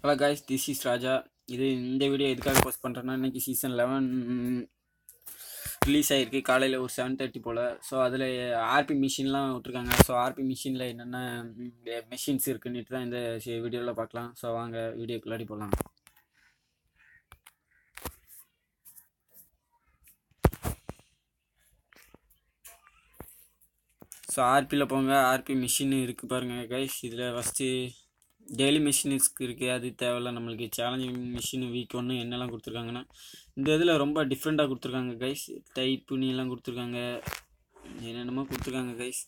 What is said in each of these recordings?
hello guys this is Raja இது இந்த video எதுக்காக போஸ்ட் பண்ணுறேன்னா இன்னைக்கு சீசன் லெவன் ரிலீஸ் ஆகிருக்கு காலையில் ஒரு செவன் தேர்ட்டி போல் ஸோ அதில் ஆர்பி மிஷின்லாம் விட்ருக்காங்க ஸோ ஆர்பி மிஷினில் என்னென்ன மெஷின்ஸ் இருக்குன்னுட்டு தான் இந்த வீடியோவில் பார்க்கலாம் ஸோ வாங்க வீடியோக்குள்ளாடி போகலாம் ஸோ ஆர்பியில் போங்க ஆர்பி மிஷின் இருக்குது பாருங்கள் கைஸ் இதில் ஃபஸ்ட்டு டெய்லி மிஷின்ஸ்க்கு இருக்குது அது தேவையில்ல நம்மளுக்கு சேலஞ்சிங் மிஷின் வீக் ஒன்று என்னெல்லாம் கொடுத்துருக்காங்கன்னா இந்த இதில் ரொம்ப டிஃப்ரெண்ட்டாக கொடுத்துருக்காங்க கைஸ் டைப்புன்னு எல்லாம் கொடுத்துருக்காங்க என்னென்னமோ கொடுத்துருக்காங்க கைஸ்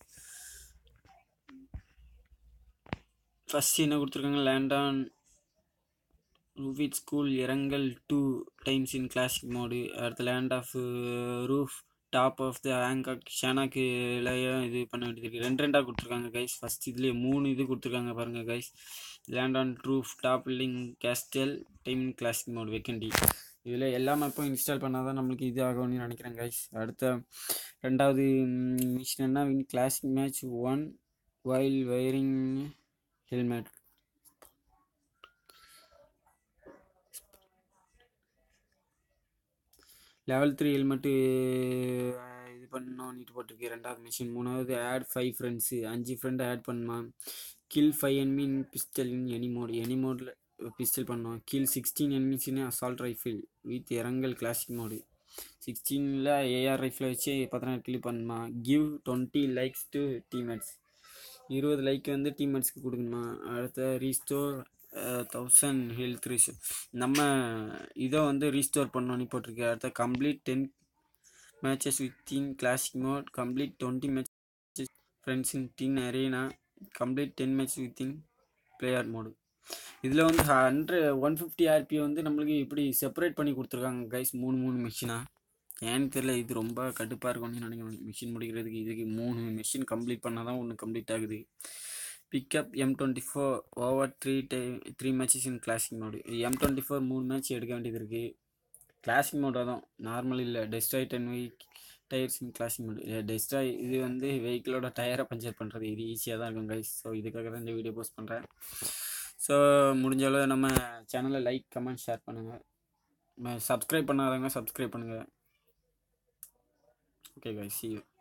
ஃபஸ்ட் என்ன கொடுத்துருக்காங்க land on rooftop school Erangel two times in classic mode அடுத்து land of roof top of the ஆங்காக் ஷானாக்கு இது பண்ண வேண்டியது இருக்குது ரெண்டு ரெண்டாக கொடுத்துருக்காங்க கைஸ் ஃபஸ்ட் இதுலேயே மூணு இது கொடுத்துருக்காங்க பாருங்கள் guys land on roof top building castle time classic mode Vikendi இதில் எல்லா மேப்பும் இன்ஸ்டால் பண்ணால் தான் நம்மளுக்கு இது ஆகும்னு நினைக்கிறேன் கைஸ் அடுத்த ரெண்டாவது மிஷின் என்ன win classic match one while wearing helmet level three helmet இது பண்ணோன்னுட்டு போட்டிருக்கு ரெண்டாவது மிஷின் மூணாவது ஆட் ஃபைவ் ஃப்ரெண்ட்ஸு அஞ்சு ஃப்ரெண்டை ஆட் பண்ணுமா kill five enemies pistol in any mode any மோடில் பிஸ்டல் பண்ணோம் கில் சிக்ஸ்டீன் என்மிஸ்னு assault rifle with Erangel classic mode சிக்ஸ்டீனில் ஏஆர் ரைஃபிளை வச்சு பதினாறு கில் பண்ணுமா give twenty likes to teammates இருபது லைக் வந்து டீம்மேட்ஸ்க்கு கொடுக்கணுமா அடுத்த ரீஸ்டோர் தௌசண்ட் ஹெல்த் ரீஸ் நம்ம இதை வந்து ரீஸ்டோர் பண்ணோன்னு போட்டிருக்கு அடுத்த complete ten matches within classic mode complete twenty matches friends in team arena complete ten match within player mode இதில் வந்து ஹண்ட்ரட் ஒன் ஃபிஃப்டி ஆர்பி வந்து நம்மளுக்கு இப்படி செப்பரேட் பண்ணி கொடுத்துருக்காங்க கைஸ் மூணு மூணு மிஷினாக ஏன்னு தெரியல இது ரொம்ப கடுப்பாக இருக்கும்னு நினைக்கிறேன் மிஷின் முடிக்கிறதுக்கு இதுக்கு மூணு மிஷின் கம்ப்ளீட் பண்ணால் தான் ஒன்று கம்ப்ளீட் ஆகுது pickup M twenty four over three time three matches in classic mode M twenty four மூணு மேட்ச் எடுக்க வேண்டியது இருக்குது கிளாசிக் மோடாக தான் நார்மல் இல்லை destroy ten week tyres in classic mode destroy இது வந்து வெஹிக்கிளோட டயரை பஞ்சர் பண்ணுறது இது ஈஸியாக தான் இருக்கும் கைஸ் ஸோ இதுக்காக தான் இந்த வீடியோ போஸ்ட் பண்ணுறேன் ஸோ முடிஞ்ச அளவு நம்ம சேனலை லைக் கமெண்ட் ஷேர் பண்ணுங்கள் சப்ஸ்கிரைப் பண்ணாதவங்க சப்ஸ்கிரைப் பண்ணுங்கள் ஓகே கைஸ் சி யூ